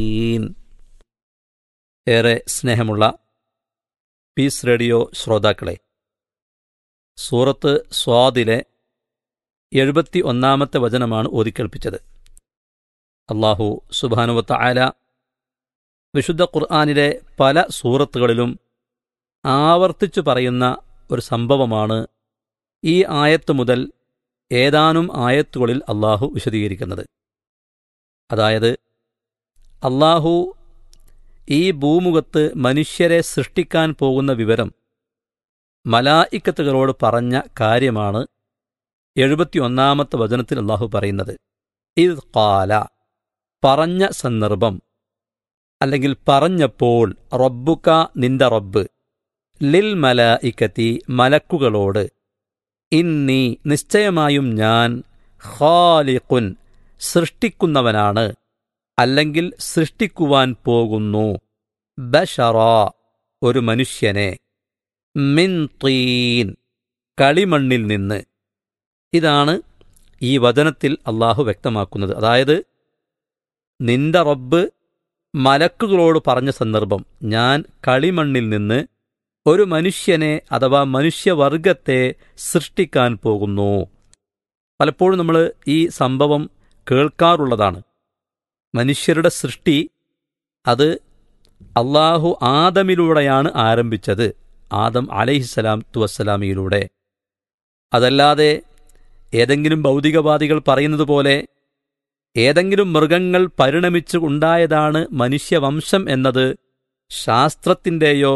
ഈൻ. ഏറെ സ്നേഹമുള്ള piece radio ശ്രോതാക്കളെ സൂറത്ത് സ്വാദിലെ എഴുപത്തി ഒന്നാമത്തെ വചനമാണ് ഓതിക്കേൾപ്പിച്ചത് അള്ളാഹു സുബാനുവത്ത ആല വിശുദ്ധ ഖുർആാനിലെ പല സൂറത്തുകളിലും ആവർത്തിച്ചു പറയുന്ന ഒരു സംഭവമാണ് ഈ ആയത്ത് മുതൽ ഏതാനും ആയത്തുകളിൽ അള്ളാഹു വിശദീകരിക്കുന്നത് അതായത് അള്ളാഹു ഈ ഭൂമുഖത്ത് മനുഷ്യരെ സൃഷ്ടിക്കാൻ പോകുന്ന വിവരം മലായിക്കത്തുകളോട് പറഞ്ഞ കാര്യമാണ് എഴുപത്തിയൊന്നാമത്തെ വചനത്തിൽ അള്ളാഹു പറയുന്നത് ഇത് കാല പറഞ്ഞ സന്ദർഭം അല്ലെങ്കിൽ പറഞ്ഞപ്പോൾ റബ്ബുക നിന്റെ റബ്ബ് ലിൽ മലായിക്കത്തി മലക്കുകളോട് ഇന്നി നിശ്ചയമായും ഞാൻ ഖാലിഖുൻ സൃഷ്ടിക്കുന്നവനാണ് അല്ലെങ്കിൽ സൃഷ്ടിക്കുവാൻ പോകുന്നു ബഷറ ഒരു മനുഷ്യനെ മിൻ തീൻ കളിമണ്ണിൽ നിന്ന് ഇതാണ് ഈ വചനത്തിൽ അള്ളാഹു വ്യക്തമാക്കുന്നത് അതായത് നിന്റെ റബ്ബ് മലക്കുകളോട് പറഞ്ഞ സന്ദർഭം ഞാൻ കളിമണ്ണിൽ നിന്ന് ഒരു മനുഷ്യനെ അഥവാ മനുഷ്യവർഗത്തെ സൃഷ്ടിക്കാൻ പോകുന്നു പലപ്പോഴും നമ്മൾ ഈ സംഭവം കേൾക്കാറുള്ളതാണ് മനുഷ്യരുടെ സൃഷ്ടി അത് അള്ളാഹു ആദമിലൂടെയാണ് ആരംഭിച്ചത് ആദം അലൈഹിസ്സലാം തുവസ്സലാമിയിലൂടെ അതല്ലാതെ ഏതെങ്കിലും ഭൗതികവാദികൾ പറയുന്നത് പോലെ ഏതെങ്കിലും മൃഗങ്ങൾ പരിണമിച്ച് ഉണ്ടായതാണ് മനുഷ്യവംശം എന്നത് ശാസ്ത്രത്തിൻ്റെയോ